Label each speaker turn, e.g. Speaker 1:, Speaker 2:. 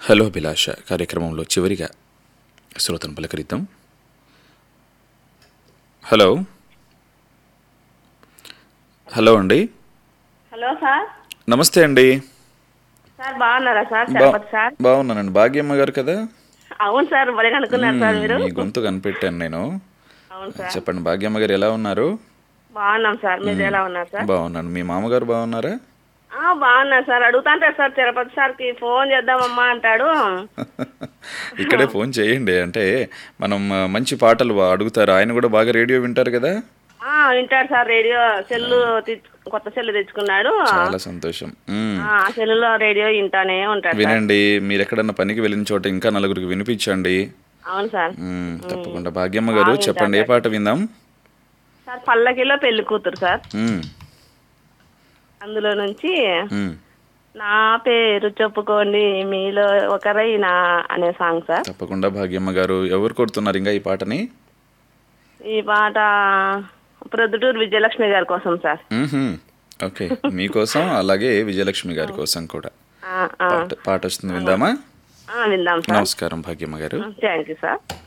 Speaker 1: Hello Abhilasha కార్యక్రమంలో చివరిగా శ్రోతను పలకరిద్దాం హలో హలో అండి
Speaker 2: హలో సార్
Speaker 1: నమస్తే అండి
Speaker 2: సార్ బాగున్నారా సార్
Speaker 1: బా
Speaker 2: చలపతి సార్
Speaker 1: బాగున్నానండి భాగ్యమ్మ గారు కదా
Speaker 2: అవును సార్ భలే అనుకున్నారు సార్ మీరు
Speaker 1: మీ గొంతు కనిపెట్టాను నేను
Speaker 2: అవును సార్
Speaker 1: చెప్పండి భాగ్యమ్మ గారు ఎలా ఉన్నారు
Speaker 2: బాగున్నాం సార్ మీరు ఎలా ఉన్నారు సార్
Speaker 1: బాగున్నాను మీ మామగారు బాగున్నారా
Speaker 2: ఆ, బాగున్నారు సార్ అడుగుతాంటారు సార్ తిరుపతి సార్కి ఫోన్ చేద్దామమ్మా అంటాడు
Speaker 1: ఇక్కడే ఫోన్ చేయండి అంటే మనం ఆ, మంచి పాటలు బా- అడుగుతారు ఆయన కూడా బాగా రేడియో వింటారు కదా
Speaker 2: ఆ, వింటాడు సార్ రేడియో సెల్లు తెచ్చు- కొత్త సెల్లు తెచ్చుకున్నాడు
Speaker 1: చాలా సంతోషం మ్మ్.
Speaker 2: ఆ సెల్లులో రేడియో వింటానే ఉంటాడు సార్
Speaker 1: వినండి మీరు ఎక్కడన్నా పనికి వెళ్ళిన చోట ఇంకా నలుగురికి వినిపించండి
Speaker 2: అవును సార్
Speaker 1: మ్మ్, తప్పకుండా భాగ్యమ్మ గారు చెప్పండి ఏ పాట విందాం
Speaker 2: సార్ పల్లకిలో పెళ్లి కూతురు సార్
Speaker 1: మ్మ్,
Speaker 2: అందులో నుంచి
Speaker 1: మ్మ్.
Speaker 2: నా పేరు చెప్పుకోండి మీలో ఒకరైనా అనే సాంగ్ సార్
Speaker 1: తప్పకుండా భాగ్యమ్మ గారు ఎవరు కొడుతున్నారు ఇంకా ఈ పాటని
Speaker 2: ఈ పాట ప్రొద్దుటూరు విజయలక్ష్మి గారి కోసం సార్
Speaker 1: మ్మ్హ్మ్. ఓకే మీకోసం అలాగే విజయలక్ష్మి గారి కోసం కూడా
Speaker 2: ఆ, ఆ,
Speaker 1: పాట పాట వస్తుంది విందామా
Speaker 2: ఆ, విందాం సార్
Speaker 1: నమస్కారం భాగ్యమ్మ గారు
Speaker 2: థ్యాంక్ యూ సార్